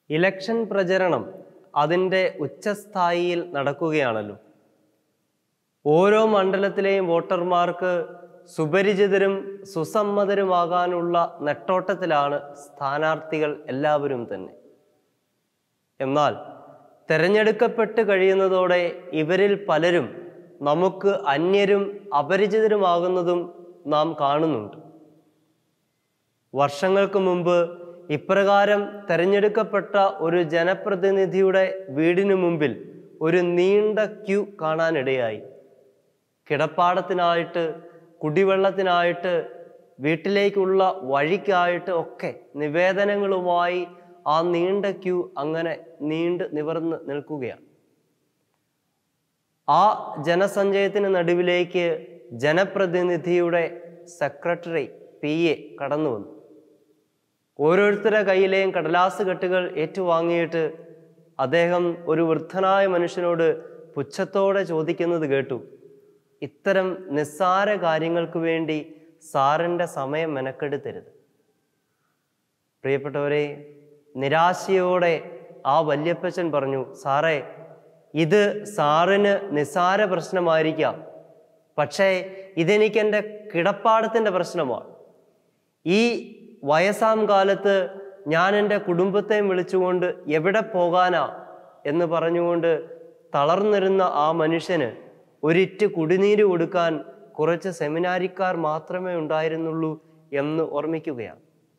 election പ്രചരണം അതിൻ്റെ ഉച്ചസ്ഥായിയിൽ നടക്കുകയാണല്ലോ ഓരോ മണ്ഡലത്തിലെയും വോട്ടർമാർക്ക് സുപരിചിതരും സുസമ്മതരുമാകാനുള്ള നെട്ടോട്ടത്തിലാണ് സ്ഥാനാർത്ഥികൾ എല്ലാവരും തന്നെ എന്നാൽ തെരഞ്ഞെടുക്കപ്പെട്ട് കഴിയുന്നതോടെ ഇവരിൽ പലരും നമുക്ക് അന്യരും അപരിചിതരുമാകുന്നതും നാം കാണുന്നുണ്ട് വർഷങ്ങൾക്ക് മുമ്പ് ഇപ്രകാരം തെരഞ്ഞെടുക്കപ്പെട്ട ഒരു ജനപ്രതിനിധിയുടെ വീടിനു മുമ്പിൽ ഒരു നീണ്ട ക്യൂ കാണാനിടയായി കിടപ്പാടത്തിനായിട്ട് കുടിവെള്ളത്തിനായിട്ട് വീട്ടിലേക്കുള്ള വഴിക്കായിട്ട് ഒക്കെ നിവേദനങ്ങളുമായി ആ നീണ്ട ക്യൂ അങ്ങനെ നീണ്ട് നിവർന്ന് നിൽക്കുകയാണ് ആ ജനസഞ്ചയത്തിന് നടുവിലേക്ക് ജനപ്രതിനിധിയുടെ സെക്രട്ടറി പി എ കടന്നു വന്നു ഓരോരുത്തരുടെ കയ്യിലെയും കടലാസ് കെട്ടുകൾ ഏറ്റുവാങ്ങിയിട്ട് അദ്ദേഹം ഒരു വൃദ്ധനായ മനുഷ്യനോട് പുച്ഛത്തോടെ ചോദിക്കുന്നത് കേട്ടു ഇത്തരം നിസ്സാര കാര്യങ്ങൾക്ക് വേണ്ടി സാറിൻ്റെ സമയം മെനക്കെടുത്തരുത് പ്രിയപ്പെട്ടവരെ നിരാശയോടെ ആ വല്യപ്പച്ചൻ പറഞ്ഞു സാറേ ഇത് സാറിന് നിസ്സാര പ്രശ്നമായിരിക്കാം പക്ഷേ ഇതെനിക്ക് എൻ്റെ കിടപ്പാടത്തിൻ്റെ പ്രശ്നമാണ് ഈ വയസ്സാം കാലത്ത് ഞാൻ എൻ്റെ കുടുംബത്തെയും വിളിച്ചുകൊണ്ട് എവിടെ പോകാനാ എന്ന് പറഞ്ഞുകൊണ്ട് തളർന്നിരുന്ന ആ മനുഷ്യന് ഒരിറ്റ് കുടിനീര് കൊടുക്കാൻ കുറച്ച് സെമിനാരിക്കാർ മാത്രമേ ഉണ്ടായിരുന്നുള്ളൂ എന്ന് ഓർമ്മിക്കുകയാണ്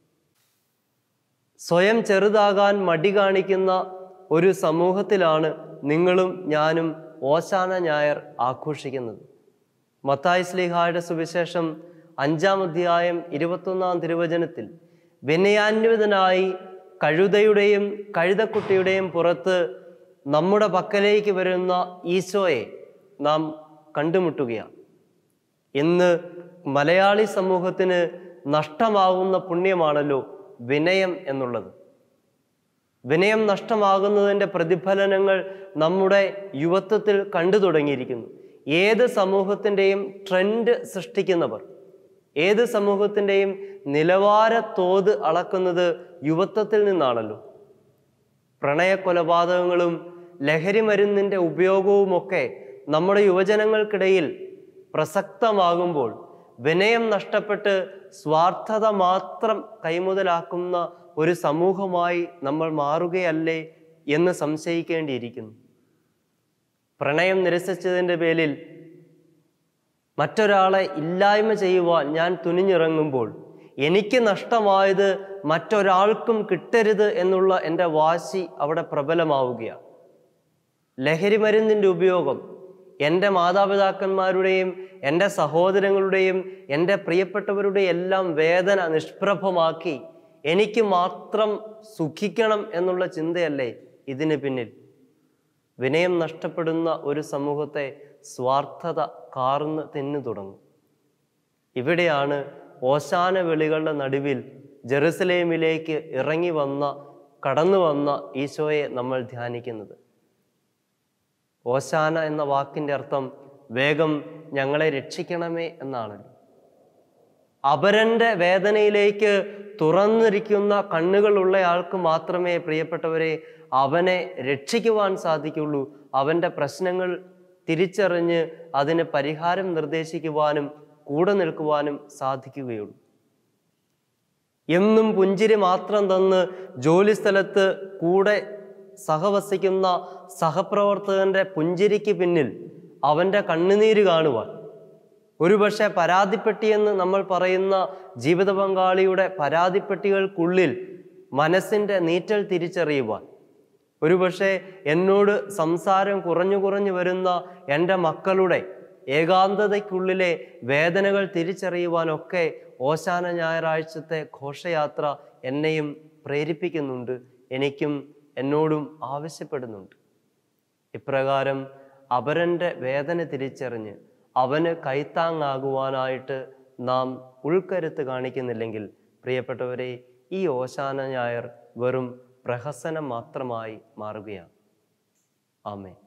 സ്വയം ചെറുതാകാൻ മടി കാണിക്കുന്ന ഒരു സമൂഹത്തിലാണ് നിങ്ങളും ഞാനും ഓശാന ഞായർ ആഘോഷിക്കുന്നത് മത്തായി സ്ലിഹായുടെ സുവിശേഷം അഞ്ചാം അധ്യായം ഇരുപത്തൊന്നാം തിരുവചനത്തിൽ വിനയാന്വിതനായി കഴുതയുടെയും കഴുതക്കുട്ടിയുടെയും പുറത്ത് നമ്മുടെ പക്കലേക്ക് വരുന്ന ഈശോയെ നാം കണ്ടുമുട്ടുകയാണ് ഇന്ന് മലയാളി സമൂഹത്തിന് നഷ്ടമാകുന്ന പുണ്യമാണല്ലോ വിനയം എന്നുള്ളത് വിനയം നഷ്ടമാകുന്നതിൻ്റെ പ്രതിഫലനങ്ങൾ നമ്മുടെ യുവത്വത്തിൽ കണ്ടു തുടങ്ങിയിരിക്കുന്നു ഏത് സമൂഹത്തിൻ്റെയും ട്രെൻഡ് സൃഷ്ടിക്കുന്നവർ ഏത് സമൂഹത്തിൻ്റെയും നിലവാര തോത് അളക്കുന്നത് യുവത്വത്തിൽ നിന്നാണല്ലോ പ്രണയ കൊലപാതകങ്ങളും ലഹരി മരുന്നിൻ്റെ ഉപയോഗവുമൊക്കെ നമ്മുടെ യുവജനങ്ങൾക്കിടയിൽ പ്രസക്തമാകുമ്പോൾ വിനയം നഷ്ടപ്പെട്ട് സ്വാർത്ഥത മാത്രം കൈമുതലാക്കുന്ന ഒരു സമൂഹമായി നമ്മൾ മാറുകയല്ലേ എന്ന് സംശയിക്കേണ്ടിയിരിക്കുന്നു പ്രണയം നിരസിച്ചതിൻ്റെ പേരിൽ മറ്റൊരാളെ ഇല്ലായ്മ ചെയ്യുവാൻ ഞാൻ തുനിഞ്ഞിറങ്ങുമ്പോൾ എനിക്ക് നഷ്ടമായത് മറ്റൊരാൾക്കും കിട്ടരുത് എന്നുള്ള എൻ്റെ വാശി അവിടെ പ്രബലമാവുകയാണ് ലഹരി മരുന്നിൻ്റെ ഉപയോഗം എൻ്റെ മാതാപിതാക്കന്മാരുടെയും എൻ്റെ സഹോദരങ്ങളുടെയും എൻ്റെ പ്രിയപ്പെട്ടവരുടെ എല്ലാം വേദന നിഷ്പ്രഭമാക്കി എനിക്ക് മാത്രം സുഖിക്കണം എന്നുള്ള ചിന്തയല്ലേ ഇതിന് പിന്നിൽ വിനയം നഷ്ടപ്പെടുന്ന ഒരു സമൂഹത്തെ സ്വാർത്ഥത കാർന്ന് തിന്നു തുടങ്ങും ഇവിടെയാണ് ഓശാന വിളികളുടെ നടുവിൽ ജെറുസലേമിലേക്ക് ഇറങ്ങി വന്ന കടന്നു വന്ന ഈശോയെ നമ്മൾ ധ്യാനിക്കുന്നത് ഓശാന എന്ന വാക്കിൻ്റെ അർത്ഥം വേഗം ഞങ്ങളെ രക്ഷിക്കണമേ എന്നാണല്ലോ അപരന്റെ വേദനയിലേക്ക് തുറന്നിരിക്കുന്ന കണ്ണുകളുള്ള ആൾക്ക് മാത്രമേ പ്രിയപ്പെട്ടവരെ അവനെ രക്ഷിക്കുവാൻ സാധിക്കുള്ളൂ അവൻ്റെ പ്രശ്നങ്ങൾ തിരിച്ചറിഞ്ഞ് അതിന് പരിഹാരം നിർദ്ദേശിക്കുവാനും കൂടെ നിൽക്കുവാനും സാധിക്കുകയുള്ളൂ എന്നും പുഞ്ചിരി മാത്രം തന്ന് ജോലിസ്ഥലത്ത് കൂടെ സഹവസിക്കുന്ന സഹപ്രവർത്തകന്റെ പുഞ്ചിരിക്ക് പിന്നിൽ അവൻ്റെ കണ്ണുനീര് കാണുവാൻ ഒരുപക്ഷെ പരാതിപ്പെട്ടിയെന്ന് നമ്മൾ പറയുന്ന ജീവിത പങ്കാളിയുടെ പരാതിപ്പെട്ടികൾക്കുള്ളിൽ മനസ്സിൻ്റെ നീറ്റൽ തിരിച്ചറിയുവാൻ ഒരുപക്ഷെ എന്നോട് സംസാരം കുറഞ്ഞു കുറഞ്ഞു വരുന്ന എൻ്റെ മക്കളുടെ ഏകാന്തതയ്ക്കുള്ളിലെ വേദനകൾ തിരിച്ചറിയുവാനൊക്കെ ഓശാന ഞായറാഴ്ചത്തെ ഘോഷയാത്ര എന്നെയും പ്രേരിപ്പിക്കുന്നുണ്ട് എനിക്കും എന്നോടും ആവശ്യപ്പെടുന്നുണ്ട് ഇപ്രകാരം അപരൻ്റെ വേദന തിരിച്ചറിഞ്ഞ് അവന് കൈത്താങ്ങാകുവാനായിട്ട് നാം ഉൾക്കരുത്ത് കാണിക്കുന്നില്ലെങ്കിൽ പ്രിയപ്പെട്ടവരെ ഈ ഓശാന ഞായർ വെറും പ്രഹസനം മാത്രമായി മാറുകയാണ് ആമേ